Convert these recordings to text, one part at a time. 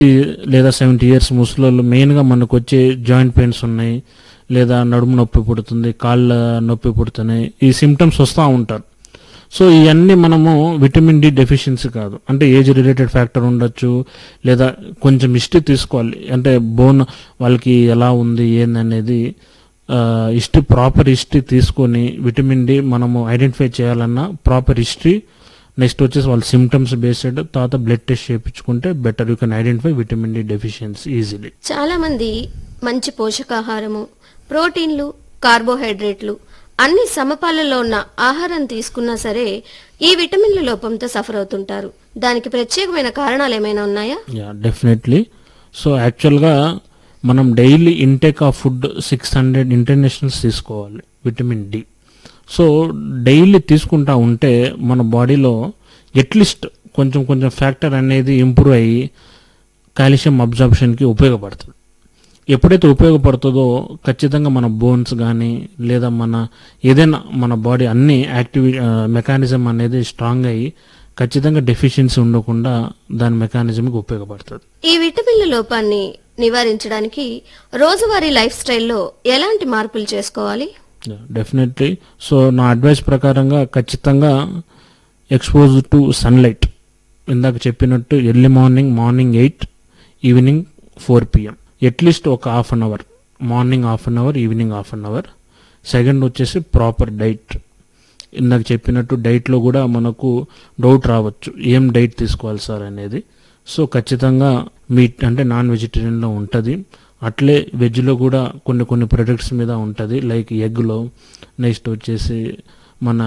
లేదా seventy years ముసలోళ్ళు మెయిన్గా మనకు వచ్చే జాయింట్ పెయిన్స్ ఉన్నాయి లేదా నడుము నొప్పి పుడుతుంది కాళ్ళ నొప్పి పుడుతున్నాయి ఈ సిమ్టమ్స్ వస్తూ ఉంటారు సో ఇవన్నీ మనము విటమిన్ డి డెఫిషియన్సీ కాదు అంటే ఏజ్ రిలేటెడ్ ఫ్యాక్టర్ ఉండొచ్చు లేదా కొంచెం హిస్టరీ తీసుకోవాలి అంటే బోన్ వాళ్ళకి ఎలా ఉంది ఏందనేది హిస్టరీ ప్రాపర్ హిస్టరీ తీసుకొని విటమిన్ డి మనము ఐడెంటిఫై చేయాలన్నా ప్రాపర్ హిస్టరీ నెక్స్ట్ వచ్చేసి వాళ్ళ సిమ్టమ్స్ బేస్డ్ తర్వాత బ్లడ్ టెస్ట్ చేయించుకుంటే better you can identify vitamin D deficiency easily చాలా మంది మంచి పోషకాహారము ప్రోటీన్లు కార్బోహైడ్రేట్లు అన్ని సమపాలలో ఉన్న ఆహారం తీసుకున్నా సరే ఈ విటమిన్ల లోపంతో సఫర్ అవుతుంటారు దానికి ప్రత్యేకమైన కారణాలు ఏమైనా ఉన్నాయా యా డెఫినెట్లీ సో యాక్చువల్గా మనం daily intake of food six hundred internationals తీసుకోవాలి విటమిన్ డి సో డైలీ తీసుకుంటా ఉంటే మన బాడీలో అట్లీస్ట్ కొంచెం కొంచెం ఫ్యాక్టర్ అనేది ఇంప్రూవ్ అయ్యి కాల్షియం అబ్జార్ప్షన్కి ఉపయోగపడుతుంది ఎప్పుడైతే ఉపయోగపడుతుందో ఖచ్చితంగా మన బోన్స్ కానీ లేదా మన ఏదైనా మన బాడీ అన్ని యాక్టివి మెకానిజం అనేది స్ట్రాంగ్ అయ్యి ఖచ్చితంగా డెఫిషియన్సీ ఉండకుండా దాని మెకానిజంకి ఉపయోగపడుతుంది ఈ విటమిన్ల లోపాన్ని నివారించడానికి రోజువారీ లైఫ్ స్టైల్లో ఎలాంటి మార్పులు చేసుకోవాలి డెఫినెట్లీ సో నా అడ్వైస్ ప్రకారంగా ఖచ్చితంగా ఎక్స్పోజ్ టు సన్లైట్ ఇందాక చెప్పినట్టు early morning morning eight evening four PM at least ఒక half an hour morning half an hour evening half an hour second వచ్చేసి ప్రాపర్ డైట్ ఇందాక చెప్పినట్టు డైట్లో కూడా మనకు డౌట్ రావచ్చు ఏం డైట్ తీసుకోవాలి సార్ అనేది సో ఖచ్చితంగా మీట్ అంటే నాన్ వెజిటేరియన్లో ఉంటుంది అట్లే వెజ్లో కూడా కొన్ని కొన్ని ప్రొడక్ట్స్ మీద ఉంటుంది లైక్ ఎగ్లో నెక్స్ట్ వచ్చేసి మన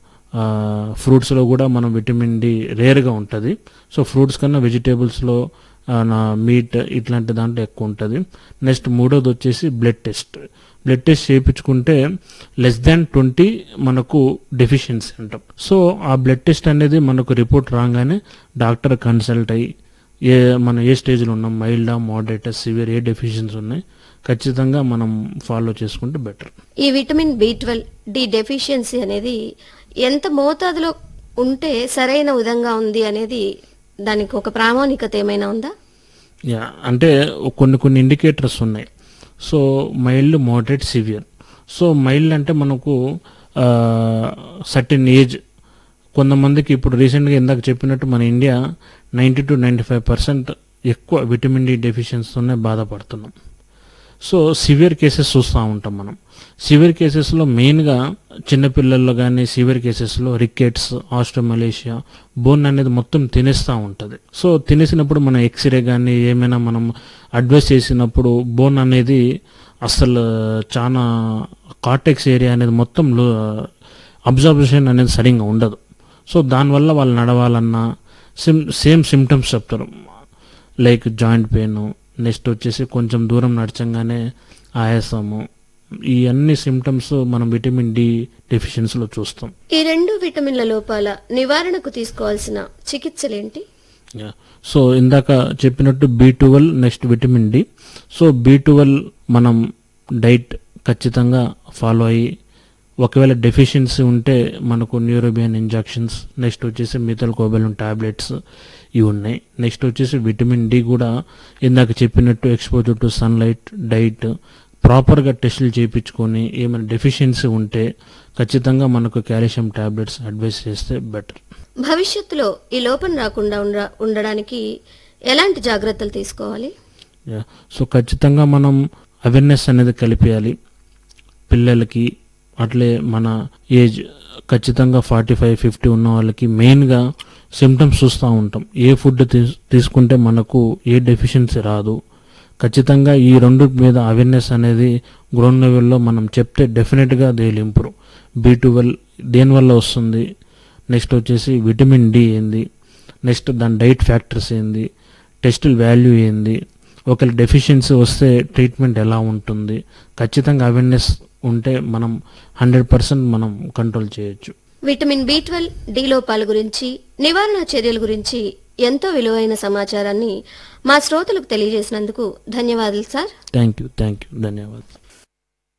ఫ్రూట్స్లో కూడా మనం విటమిన్ డి రేర్గా ఉంటుంది సో ఫ్రూట్స్ కన్నా వెజిటేబుల్స్లో నా మీట్ ఇట్లాంటి దాంట్లో ఎక్కువ ఉంటుంది నెక్స్ట్ మూడోది వచ్చేసి బ్లడ్ టెస్ట్ బ్లడ్ టెస్ట్ చేయించుకుంటే లెస్ దాన్ ట్వంటీ మనకు డెఫిషియన్సీ అంటాం సో ఆ బ్లడ్ టెస్ట్ అనేది మనకు రిపోర్ట్ రాగానే డాక్టర్ కన్సల్ట్ అయ్యి ఏ మనం ఏ స్టేజ్లో ఉన్నాం మైల్డా మోడరేట్ సివియర్ ఏ డెఫిషియన్స్ ఉన్నాయి ఖచ్చితంగా మనం ఫాలో చేసుకుంటే బెటర్ ఈ vitamin B twelve D deficiency అనేది ఎంత మోతాదులో ఉంటే సరైన విధంగా ఉంది అనేది దానికి ఒక ప్రామాణికత ఏమైనా ఉందా యా అంటే కొన్ని కొన్ని ఇండికేటర్స్ ఉన్నాయి so mild moderate severe so mild అంటే మనకు సర్టెన్ ఏజ్ కొంతమందికి ఇప్పుడు రీసెంట్గా ఇందాక చెప్పినట్టు మన India ninety two ninety five percent ఎక్కువ విటమిన్ డి డెఫిషియన్సీతోనే బాధపడుతున్నాం సో సివియర్ కేసెస్ చూస్తూ ఉంటాం మనం సివియర్ కేసెస్లో మెయిన్గా చిన్నపిల్లల్లో కానీ సివియర్ కేసెస్లో రికెట్స్ ఆస్ట్రోమలేషియా బోన్ అనేది మొత్తం తినేస్తూ ఉంటుంది సో తినేసినప్పుడు మన ఎక్స్రే కానీ ఏమైనా మనం అడ్వైస్ చేసినప్పుడు బోన్ అనేది అసలు చాలా కార్టెక్స్ ఏరియా అనేది మొత్తం అబ్జర్వేషన్ అనేది సరిగ్గా ఉండదు సో దానివల్ల వాళ్ళు నడవాలన్నా సిమ్ సేమ్ సిమ్టమ్స్ చెప్తారు లైక్ జాయింట్ పెయిన్ నెక్స్ట్ వచ్చేసి కొంచెం దూరం నడచంగానే ఆయాసము ఈ అన్ని సిమ్టమ్స్ మనం విటమిన్ డి డెఫిషియన్సీలో చూస్తాం ఈ రెండు విటమిన్ల లోపాల నివారణకు తీసుకోవాల్సిన చికిత్సలేంటి యా. సో ఇందాక చెప్పినట్టు B twelve next vitamin D so B twelve మనం డైట్ ఖచ్చితంగా ఫాలో అయ్యి ఒకవేళ డెఫిషియన్సీ ఉంటే మనకు న్యూరోబియన్ ఇంజెక్షన్స్ నెక్స్ట్ వచ్చేసి మిథల్ కోబెలం టాబ్లెట్స్ ఇవి ఉన్నాయి నెక్స్ట్ వచ్చేసి విటమిన్ డి కూడా ఇందాక చెప్పినట్టు ఎక్స్పోజర్ టు సన్లైట్ డైట్ ప్రాపర్గా టెస్టులు చేయించుకొని ఏమైనా డెఫిషియన్సీ ఉంటే ఖచ్చితంగా మనకు కాల్షియం టాబ్లెట్స్ అడ్వైస్ చేస్తే బెటర్ భవిష్యత్తులో ఈ లోపం రాకుండా ఉండ- ఉండడానికి ఎలాంటి జాగ్రత్తలు తీసుకోవాలి యా. సో ఖచ్చితంగా మనం అవేర్నెస్ అనేది కలిపేయాలి పిల్లలకి అట్లే మన ఏజ్ ఖచ్చితంగా ఫార్టీ ఫైవ్ ఫిఫ్టీ ఉన్న వాళ్ళకి మెయిన్గా సిమ్టమ్స్ చూస్తూ ఉంటాం ఏ ఫుడ్ తీస్- తీసుకుంటే మనకు ఏ డెఫిషియన్సీ రాదు ఖచ్చితంగా ఈ రెండు మీద అవేర్నెస్ అనేది గ్రౌండ్ లెవెల్లో మనం చెప్తే డెఫినెట్గా they will improve B twelve దేనివల్ల వస్తుంది నెక్స్ట్ వచ్చేసి విటమిన్ డి ఏంది నెక్స్ట్ దాని డైట్ ఫ్యాక్టర్స్ ఏంది టెస్టుల వాల్యూ ఏంది ఒకవేళ డెఫిషియన్సీ వస్తే ట్రీట్మెంట్ ఎలా ఉంటుంది ఖచ్చితంగా అవేర్నెస్ ఉంటే మనం హండ్రెడ్ పర్సెంట్ మనం కంట్రోల్ చేయొచ్చు విటమిన్ బి ట్వెల్వ్ డి లోపాల గురించి నివారణ చర్యల గురించి ఎంతో విలువైన సమాచారాన్ని మా శ్రోతలకు తెలియజేసినందుకు ధన్యవాదాలు sir thank you thank you ధన్యవాదాలు